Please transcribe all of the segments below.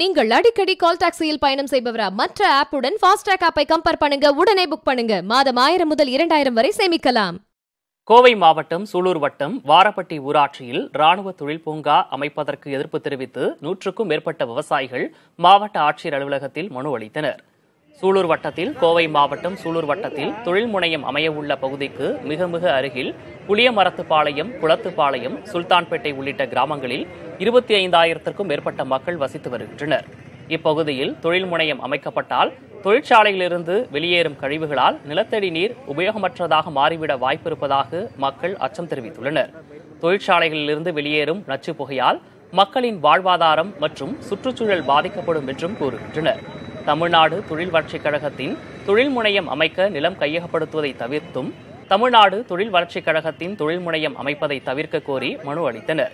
நீங்கள் அடிக்கடி கால் டாக்ஸியில் பயணம் செய்பவரா மற்ற ஆப்புடன் ஃபாஸ்டாக் ஆப்பை கம்பேர் பண்ணுங்க உடனே புக் பண்ணுங்க மாதம் ஆயிரம் முதல் இரண்டாயிரம் வரை சேமிக்கலாம் கோவை மாவட்டம் சூலூர் வட்டம் வாரப்பட்டி ஊராட்சியில் ராணுவ தொழில் பூங்கா அமைப்பதற்கு எதிர்ப்பு தெரிவித்து நூற்றுக்கும் மேற்பட்ட விவசாயிகள் மாவட்ட ஆட்சியர் அலுவலகத்தில் மனு அளித்தனர் சூலூர் வட்டத்தில் கோவை மாவட்டம் சூலூர் வட்டத்தில் தொழில் முனையம் அமையவுள்ள பகுதிக்கு மிக மிக அருகில் புளியமரத்துப்பாளையம் குளத்துப்பாளையம் சுல்தான்பேட்டை உள்ளிட்ட கிராமங்களில் இருபத்தி ஐந்தாயிரத்திற்கும் மேற்பட்ட மக்கள் வசித்து வருகின்றனர் இப்பகுதியில் தொழில் முனையம் அமைக்கப்பட்டால் தொழிற்சாலையிலிருந்து வெளியேறும் கழிவுகளால் நிலத்தடி நீர் உபயோகமற்றதாக மாறிவிட வாய்ப்பிருப்பதாக மக்கள் அச்சம் தெரிவித்துள்ளனர் தொழிற்சாலைகளிலிருந்து வெளியேறும் நச்சு புகையால் மக்களின் வாழ்வாதாரம் மற்றும் சுற்றுச்சூழல் பாதிக்கப்படும் என்றும் கூறுகின்றனர் தமிழ்நாடு தொழில் வளர்ச்சிக் கழகத்தின் தொழில் முனையம் அமைக்க நிலம் கையகப்படுத்துவதை தவிர்த்தும் தமிழ்நாடு தொழில் வளர்ச்சிக் கழகத்தின் தொழில் முனையம் அமைப்பதை தவிர்க்க கோரி மனு அளித்தனர்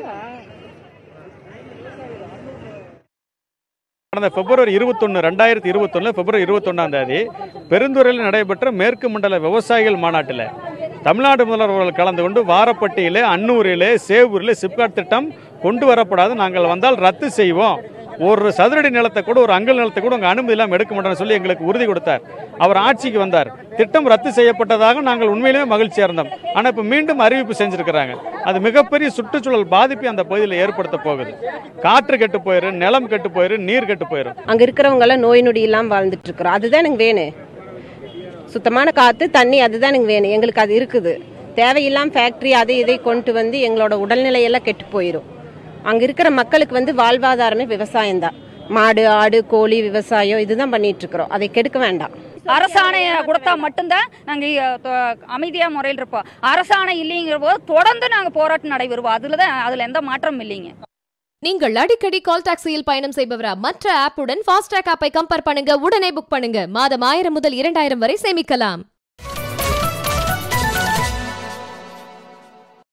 கடந்த பிப்ரவரி இருபத்தொன்று ரெண்டாயிரத்தி இருபத்தொன்னு பிப்ரவரி இருபத்தொன்னாம் தேதி பெருந்துறையில் நடைபெற்ற மேற்கு மண்டல விவசாயிகள் மாநாட்டில் தமிழ்நாடு முதல்வர் அவர்கள் கலந்து கொண்டு வாரப்பட்டியிலே அன்னூரிலே சேவூரிலே சிப்காட் திட்டம் கொண்டு வரப்படாது நாங்கள் வந்தால் ரத்து செய்வோம் ஒரு சதுரடி நிலத்தை கூட ஒரு அங்கல் நிலத்தை கூட உங்கள் அனுமதி இல்லாமல் எடுக்க மாட்டோம்னு சொல்லி எங்களுக்கு உறுதி கொடுத்தார் அவர் ஆட்சிக்கு வந்தார் திட்டம் ரத்து செய்யப்பட்டதாக நாங்கள் உண்மையிலேயே மகிழ்ச்சியாக இருந்தோம் ஆனால் இப்போ மீண்டும் அறிவிப்பு செஞ்சிருக்கிறாங்க அது மிகப்பெரிய சுற்றுச்சூழல் பாதிப்பை அந்த பகுதியில் ஏற்படுத்த போகுது காற்று கெட்டு போயிடும் நிலம் கெட்டு போயிடும் நீர் கெட்டு போயிடும் அங்க இருக்கிறவங்க எல்லாம் நோய் நொடி இல்லாம வாழ்ந்துட்டு இருக்கிறோம் அதுதான் எனக்கு வேணும் சுத்தமான காத்து தண்ணி அதுதான் எனக்கு வேணும் எங்களுக்கு அது இருக்குது தேவையில்லாம ஃபேக்டரி அதை இதை கொண்டு வந்து எங்களோட உடல்நிலையெல்லாம் கெட்டு போயிடும் அங்க இருக்கிற மக்களுக்கு வந்து வாழ்வாதாரமே விவசாயம் தான் மாடு ஆடு கோழி விவசாயம் இதுதான் பண்ணிட்டு இருக்கிறோம் அதை கெடுக்க வேண்டாம் அரசாணை கொடுத்தா மட்டும்தான் நாங்கள் அமைதியாக முறையில் இருப்போம் அரசாணை இல்லைங்கிற போது தொடர்ந்து நாங்கள் போராட்டம் நடைபெறுவோம் அதில் தான் அதில் எந்த மாற்றமும் இல்லைங்க நீங்கள் அடிக்கடி கால் டாக்ஸியில் பயணம் செய்பவரா மற்ற ஆப்புடன் ஃபாஸ்டாக் ஆப்பை கம்பேர் பண்ணுங்க உடனே புக் பண்ணுங்க மாதம் ஆயிரம் முதல் இரண்டாயிரம் வரை சேமிக்கலாம்